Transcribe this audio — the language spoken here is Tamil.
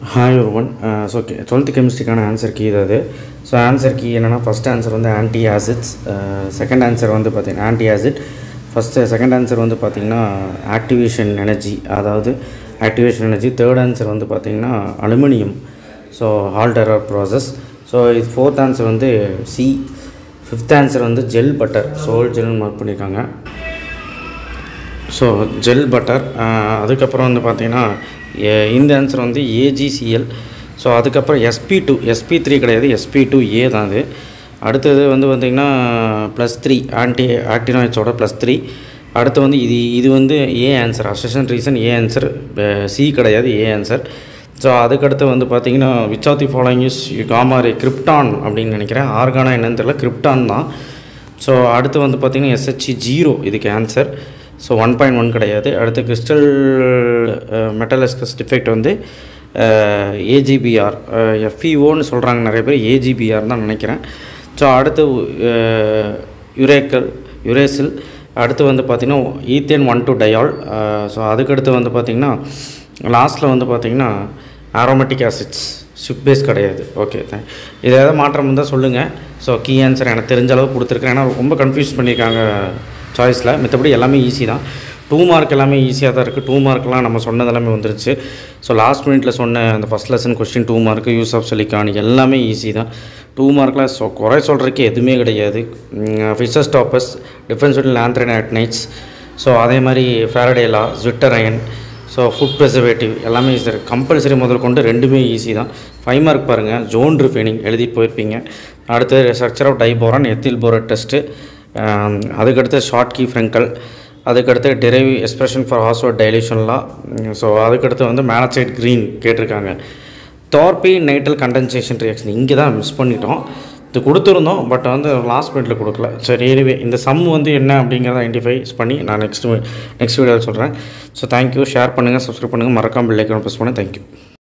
ஹாய் ஒருவன் ஸோ ஓகே டுவெல்த்து கெமிஸ்ட்ரிக்கான ஆன்சர் கீ இது அது ஸோ ஆன்சர் கீ என்னென்னா ஃபஸ்ட் ஆன்சர் வந்து ஆன்டி ஆசிட்ஸ் செகண்ட் ஆன்சர் வந்து பார்த்தீங்கன்னா anti acid first second answer வந்து பார்த்திங்கன்னா ஆக்டிவேஷன் எனர்ஜி அதாவது ஆக்டிவேஷன் எனர்ஜி தேர்ட் ஆன்சர் வந்து பார்த்திங்கன்னா அலுமினியம் ஸோ ஆல்டரர் ப்ராசஸ் ஸோ இது ஃபோர்த் ஆன்சர் வந்து சி ஃபிஃப்த் ஆன்சர் வந்து ஜெல் பட்டர் சோல் ஜெல்னு மார்க் பண்ணியிருக்காங்க ஸோ ஜெல் பட்டர் அதுக்கப்புறம் வந்து பார்த்தீங்கன்னா எ- இந்த ஆன்சர் வந்து ஏஜிசிஎல் ஸோ அதுக்கப்புறம் எஸ்பி டூ எஸ்பி த்ரீ கிடையாது எஸ்பி டூ ஏ தான் அது அடுத்தது வந்து பார்த்திங்கன்னா ப்ளஸ் த்ரீ ஆன்டி ஆக்டினாய்ட்ஸோட ப்ளஸ் த்ரீ அடுத்து வந்து இது இது வந்து A answer assertion reason A answer C கிடையாது ஏ ஆன்சர் ஸோ அதுக்கடுத்து வந்து பார்த்தீங்கன்னா which of the following is காமாரி கிரிப்டான் அப்படின்னு நினைக்கிறேன் ஆர்கானா என்னன்னு தெரியல கிரிப்டான் தான் ஸோ அடுத்து வந்து பார்த்திங்கன்னா எஸ்ஹெச்சி ஜீரோ இதுக்கு answer so one point one கிடையாது அடுத்து கிறிஸ்டல் மெட்டலஸ்கஸ் டிஃபெக்ட் வந்து ஏஜிபிஆர் எஃப்இஓன்னு சொல்கிறாங்க நிறைய பேர் ஏஜிபிஆர் தான் நினைக்கிறேன் ஸோ அடுத்து யுரேக்கல் யுரேசில் அடுத்து வந்து பார்த்திங்கன்னா ethane one two diol so அதுக்கடுத்து வந்து பார்த்திங்கன்னா லாஸ்ட்டில் வந்து பார்த்திங்கன்னா ஆரோமேட்டிக் ஆசிட்ஸ் ஷிப் பேஸ் கிடையாது ஓகே தேங்க் இது ஏதாவது மாற்றம் இருந்தால் சொல்லுங்கள் ஸோ கீ ஆன்சர் எனக்கு தெரிஞ்ச அளவு கொடுத்துருக்கேன் ஏன்னா ரொம்ப கன்ஃபியூஸ் பண்ணியிருக்காங்க சாய்ஸில் மற்றபடி எல்லாமே ஈஸி தான் டூ மார்க் எல்லாமே ஈஸியாக தான் இருக்குது டூ மார்க்லாம் நம்ம சொன்னது எல்லாமே வந்துருச்சு ஸோ லாஸ்ட் மினிட்ல சொன்ன அந்த first lesson question two mark use of silicon எல்லாமே ஈஸி தான் டூ மார்க்கில் சொ குறை சொல்கிறதுக்கு எதுவுமே கிடையாது ஃபிஷஸ் டாப்பஸ் டிஃப்ரென்ஸ் பிட்வீன் ஆந்த்ரன் ஆக்னைட்ஸ் ஸோ அதே மாதிரி ஃபேரடேலா ஜிட்டர் அயன் ஸோ ஃபுட் ப்ரிசர்வேட்டிவ் எல்லாமே ஈஸி கம்பல்சரி முதல் கொண்டு ரெண்டுமே ஈஸி தான் ஃபைவ் மார்க் பாருங்கள் ஜோன் ரிஃபைனிங் எழுதி போயிருப்பீங்க அடுத்து structure of diborane ethyl borate test அதுக்கடுத்து ஷார்ட் கீ ஃப்ரெங்கல் அதுக்கடுத்து டெரைவ் எக்ஸ்பிரஷன் ஃபார் ஹாஸ்வர்ட் டைலேஷன்லாம் ஸோ அதுக்கடுத்து வந்து மேனசைட் க்ரீன் கேட்டிருக்காங்க தார்பி நைட்டல் கண்டென்சேஷன் ரியாக்ஷன் இங்கே தான் மிஸ் பண்ணிட்டோம் இது கொடுத்துருந்தோம் பட் வந்து லாஸ்ட் மினிட்ல கொடுக்கல சரி எனிவே இந்த சம் வந்து என்ன அப்படிங்கிறத ஐடென்டிஃபைஸ் பண்ணி நான் நெக்ஸ்ட் நெக்ஸ்ட் வீடியோவில் சொல்கிறேன் ஸோ தேங்க்யூ ஷேர் பண்ணுங்கள் சப்ஸ்கிரைப் பண்ணுங்கள் மறக்காமல் பெல் ஐக்கான் ப்ரெஸ் பண்ணுங்கள் தேங்க்யூ